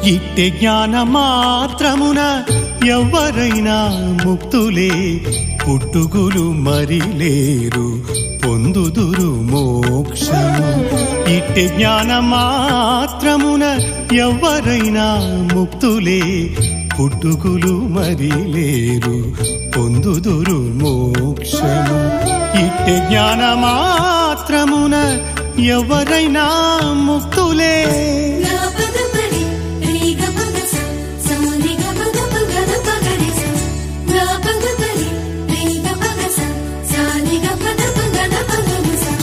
ఇట్టె జ్ఞాన మాత్రమున ఎవరైనా ముక్తులే పుట్టుగులు మరి లేరు పొందుదురు మోక్షము ఇట్టె జ్ఞాన మాత్రమున ఎవరైనా ముక్తులే పుట్టుగులు మరి లేరు పొందుదురు మోక్షము ఇట్టె జ్ఞాన మాత్రమున ఎవరైనా ముక్తులే గా పద పరి రి గ పద స స ని గ పద ప గ ద ప గ రి స గా పద పరి రి గ పద స స ని గ పద ప గ ద ప గ రి స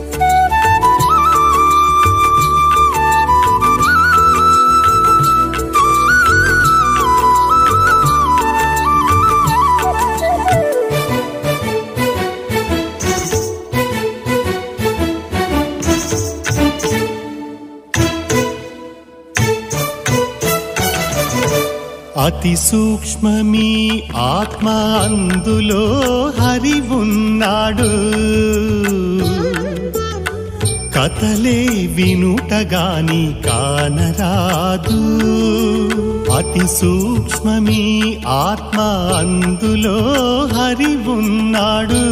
అతి సూక్ష్మమీ ఆత్మ అందులో హరి ఉన్నాడు కథలే వినుటగాని కానరాదు అతి సూక్ష్మమీ ఆత్మ అందులో హరి ఉన్నాడు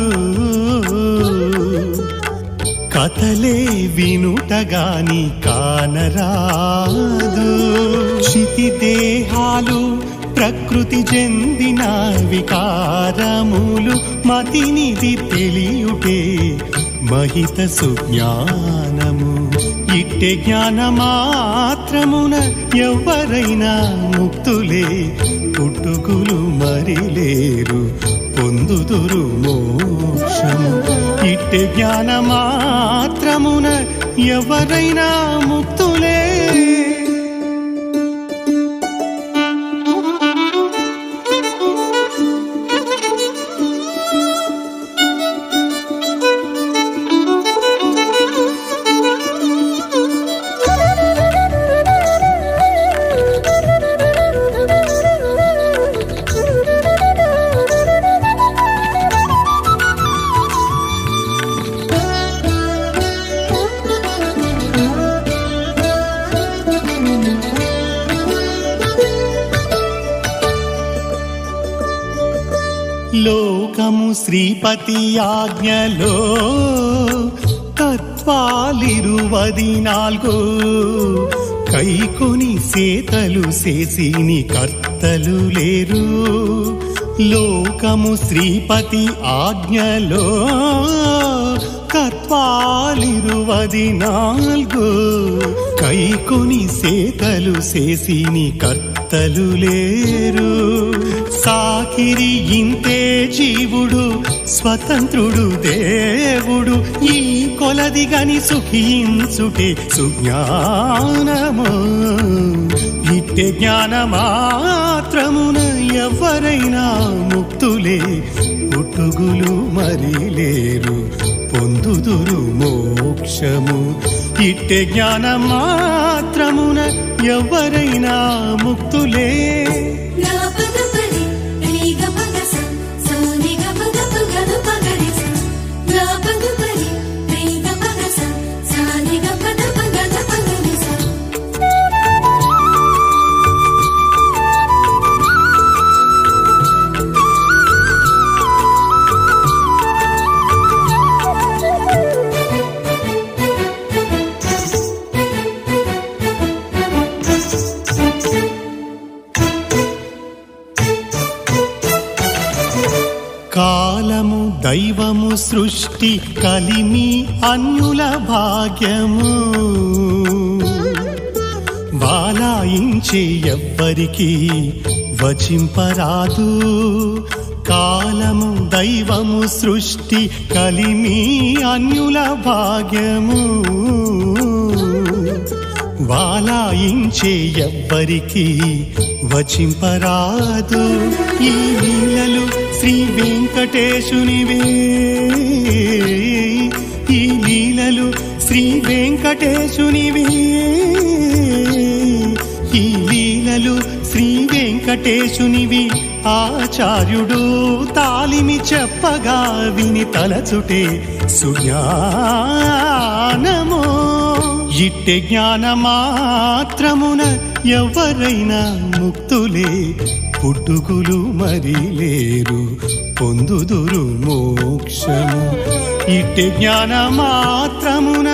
కథలే వినుటగాని కానరాదు క్షితి దేహాలు ప్రకృతి చెందిన వికారములు మతినిది తెలియుటే మహిత సుజ్ఞానము ఇట్టె జ్ఞాన మాత్రమున ఎవరైనా ముక్తులే పుట్టుకులు మరి లేరు పొందుదురు మోక్షము ఇట్టె జ్ఞాన మాత్రమున ఎవరైనా ముక్తులే లోకము శ్రీపతి ఆజ్ఞలో తత్వాలిరువది నాలుగు కైకొని సేతలు చేసిని కర్తలు లేరు లోకము శ్రీపతి ఆజ్ఞలో తత్వాలిరువది నాలుగు కైకొని సేతలు చేసిని కర్తలు లేరు సాకిరి ఇంతే జీవుడు స్వతంత్రుడు దేవుడు ఈ కొలది గని సుఖించుటే సుజ్ఞానము ఇట్టే జ్ఞాన మాత్రమున ఎవరైనా ముక్తులే పుట్టుగులు మరి లేరు పొందుదురు మోక్షము ఇట్టే జ్ఞాన మాత్రమున ఎవరైనా ముక్తులే గా పద పరి రి గ పద స స ని గ పద ప గ ద ప గ రి స గా పద పరి రి గ పద స స ని గ పద ప గ ద ప గ రి స కాలము దైవము సృష్టి కలిమి అన్యుల భాగ్యము వాలాయించే ఎవ్వరికి వచింపరాదు కాలము దైవము సృష్టి కలిమి అన్యుల భాగ్యము వాలాయించే ఎవ్వరికి వచింపరాదు ఈ లీలలు శ్రీ వెంకటేశునివే ఈ లీలలు శ్రీ వెంకటేశునివే ఈ లీలలు శ్రీ వెంకటేశునివి ఆచార్యుడు తాలిమి చెప్పగా విని తలచుటే సుజ్ఞానమో ఇట్టె జ్ఞాన మాత్రమున ఎవరైనా ముక్తులే పుట్టుకులు మరి లేరు పొందుదురు మోక్షము ఇట్టి జ్ఞాన మాత్రమునా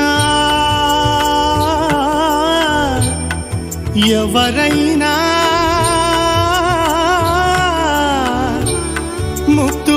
ఎవరైనా ముక్తు